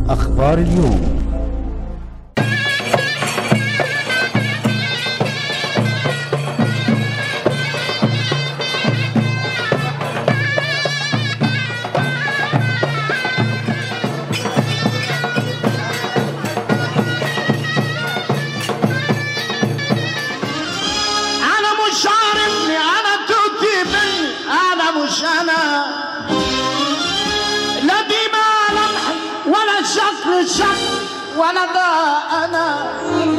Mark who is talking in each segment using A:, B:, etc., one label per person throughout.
A: أخبار اليوم
B: انا مش عارفني انا توتي بني انا مش انا لا دي ملامحي ولا شكل شكل ولا ده انا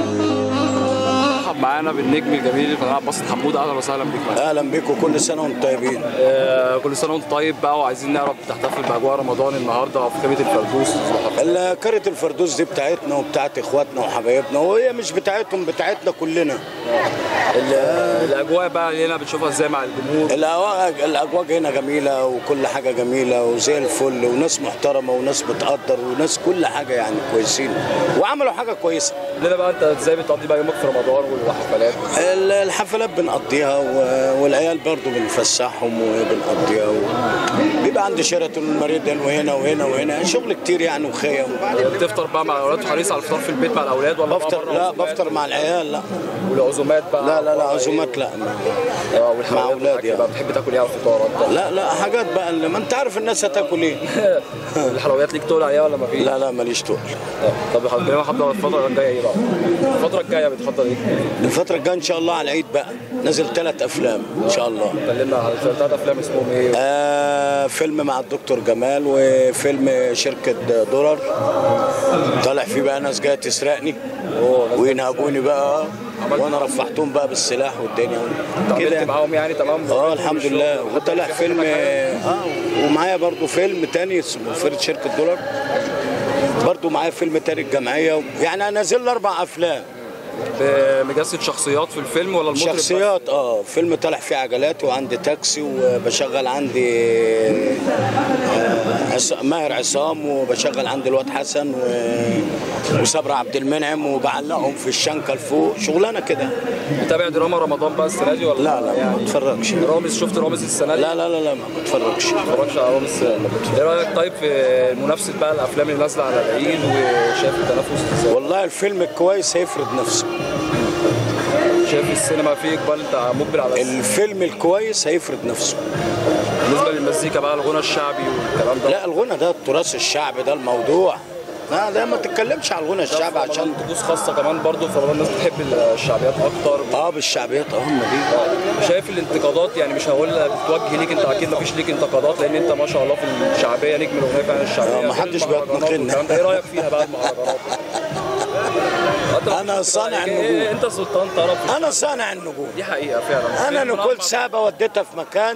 C: مرحب معانا بالنجم الجميل الفنان عباس حمود اهلا وسهلا بيك معانا
D: اهلا بيكم كل سنه وانتم طيبين
C: آه، كل سنه وانت طيب بقى وعايزين نعرف تحتفل باجواء رمضان النهارده في خيمه الفردوس
D: ال- كرة الفردوس دي بتاعتنا وبتاعت اخواتنا وحبايبنا وهي مش بتاعتهم بتاعتنا كلنا
C: ال- الاجواء بقى هنا بتشوفها ازاي مع الجمهور
D: الأواج- الاجواج هنا جميله وكل حاجه جميله وزي الفل وناس محترمه وناس بتقدر وناس كل حاجه يعني كويسين وعملوا حاجه كويسه
C: لنا بقى انت ازاي بتقضي بقى يومك في رمضان والحفلات
D: ال- الحفلات بنقضيها و- والعيال برضو بنفسحهم وبنقضيها و... بيبقى عندي شيراتون المريض وهنا وهنا وهنا شغل كتير يعني وخيم
C: بتفطر بقى مع الاولاد حريص على الفطار في البيت مع الاولاد ولا بقى
D: بفطر
C: بره
D: لا
C: عزومات؟
D: بفطر مع العيال لا
C: والعزومات بقى
D: لا لا لا
C: بره
D: عزومات
C: إيه؟
D: لا
C: اه والحلويات
D: مع أولادي
C: والأكل
D: يعني.
C: بقى بتحب تاكل ايه على الفطار انت
D: لا لا حاجات بقى اللي ما انت عارف الناس هتاكل ايه
C: الحلويات ليك تقول عليها ولا ما فيش؟
D: لا لا ماليش تقل
C: طب كلمة حضر الفترة الجاية ايه بقى؟ الفترة الجاية بتفضل ايه؟
D: الفترة الجاية ان شاء الله على العيد بقى نزل ثلاث افلام ان شاء الله
C: كلمنا على ثلاث افلام اسمهم ايه؟
D: آه فيلم مع الدكتور جمال وفيلم شركة دولار طالع فيه بقى ناس جاية تسرقني وينهبوني بقى وانا رفعتهم بقى بالسلاح والدنيا كده
C: كده
D: يعني.
C: معاهم يعني تمام؟
D: اه الحمد لله وطلع فيلم اه ومعايا برضو فيلم تاني اسمه فرد شركة دولار برضو معايا فيلم تاني الجمعية يعني انا نازل لي اربع افلام
C: مجسد شخصيات في الفيلم ولا المطرب بس؟
D: شخصيات اه فيلم طالع فيه عجلات وعندي تاكسي وبشغل عندي آه، عص- ماهر عصام وبشغل عندي الواد حسن و- وصبري عبد المنعم وبعلقهم في الشنكه لفوق شغلانه كده
C: متابع دراما رمضان بقى السنة دي ولا؟
D: لا لا ما
C: يعني
D: بتفرجش
C: رامز شفت رامز السنة دي؟
D: لا لا لا لا ما بتفرجش
C: ما اتفرجش على رامز ايه رأيك طيب في منافسة بقى الأفلام اللي نازلة على العيد وشايف التنافس ازاي؟
D: والله الفيلم الكويس هيفرض نفسه
C: شايف السينما فيه إقبال انت مقبل على
D: الفيلم الكويس هيفرض نفسه
C: بالنسبة للمزيكا بقى الغنى الشعبي والكلام ده
D: لا الغنى ده التراث الشعبي ده الموضوع لا ده ما تتكلمش على الغنى الشعبي عشان
C: طقوس خاصة كمان برضو في رمضان الناس بتحب الشعبيات أكتر
D: اه بالشعبيات اه هم دي
C: شايف الانتقادات يعني مش هقول بتوجه ليك انت اكيد مفيش ليك انتقادات لان انت ما شاء الله في الشعبيه نجم الاغنيه فعلا الشعبيه
D: اه، محدش
C: غير المهرجانات
D: بيتنقلنا.
C: والكلام ده. ايه رايك فيها بقى المهرجانات؟ انت
D: أنا صانع
C: إيه-
D: النجوم.
C: انت سلطان طرب في
D: انا صانع النجوم
C: دي حقيقه فعلا
D: انا
C: من
D: نقول
C: أربع-
D: سابه وديتها في مكان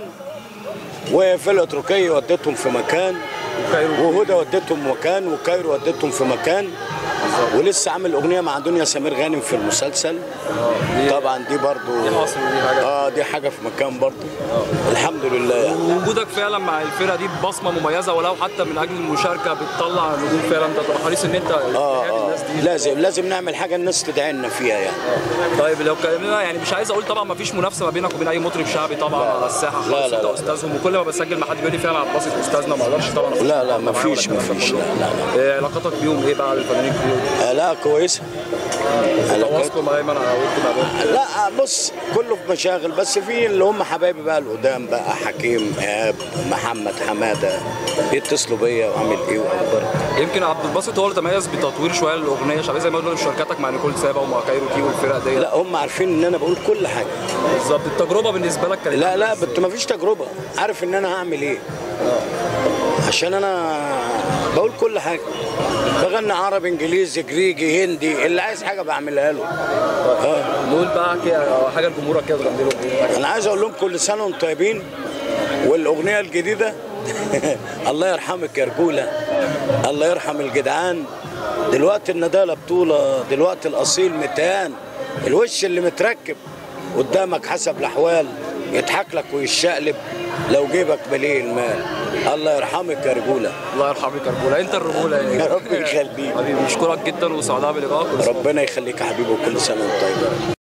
D: وفرقه تركيه وديتهم في مكان
C: وكايرو.
D: وهدى وديتهم مكان وكايرو وديتهم في مكان ولسه عامل اغنيه مع دنيا سمير غانم في المسلسل
C: دي-
D: طبعا دي برضو
C: دي حصل ودي حاجه
D: اه دي حاجه في مكان برضو الحمد لله يعني
C: وجودك فعلا مع الفرقه دي بصمه مميزه ولو حتى من اجل المشاركه بتطلع نجوم فعلا انت تبقى حريص ان انت
D: اه
C: تهادي
D: اه
C: الناس دي
D: لازم لازم نعمل حاجه الناس تدعي لنا فيها يعني
C: طيب لو كلمنا يعني مش عايز اقول طبعا ما فيش منافسه ما بينك وبين اي مطرب شعبي طبعا على الساحه خالص
D: لا،
C: انت
D: لا.
C: استاذهم وكل ما بسجل مع حد بيقول لي فعلا عباس استاذنا ما اقدرش طبعا أخش
D: لا لا
C: معاه
D: ما
C: ولا
D: فيش
C: الكلام
D: ما
C: ده
D: فيش
C: كله.
D: لا لا لا
C: إيه علاقتك بيهم ايه بقى الفنانين كلهم؟
D: آه لا كويسه علاقات
C: تواصلوا دايما على ود ما بينكم
D: لا بص كله في مشاغل بس في اللي هم حبايبي بقى القدام بقى حكيم ايهاب محمد حماده يتصلوا بيا وعامل ايه واخبارك
C: يمكن عبد الباسط هو اللي تميز بتطوير شويه الاغنيه الشعبيه زي ما قلنا مشاركتك مع نيكول سابا ومع كايرو كي والفرق دي
D: لا هم عارفين ان انا بقول كل حاجه
C: بالظبط التجربه بالنسبه لك كانت
D: لا لا
C: عاملة
D: بت ما فيش تجربه عارف ان انا هعمل ايه عشان انا بقول كل حاجه بغني عربي انجليزي جريجي هندي اللي عايز حاجه بعملها له
C: إزاي؟ نقول بقى كده حاجه لجمهورك كده تغني لهم ايه
D: انا عايز اقول لهم كل سنه وانتم طيبين والاغنيه الجديده الله يرحمك يا رجوله الله يرحم الجدعان دلوقتي الندالة بطولة دلوقتي الأصيل متان الوش اللي متركب قدامك حسب الأحوال يضحك لك ويشقلب لو جيبك مليء المال الله يرحمك يا رجولة
C: الله يرحمك يا رجوله انت الرجوله يعني
D: يا رب يخليك
C: حبيبي بشكرك جدا وسعداء بلقائك
D: ربنا يخليك يا حبيبي وكل سنة وانت طيب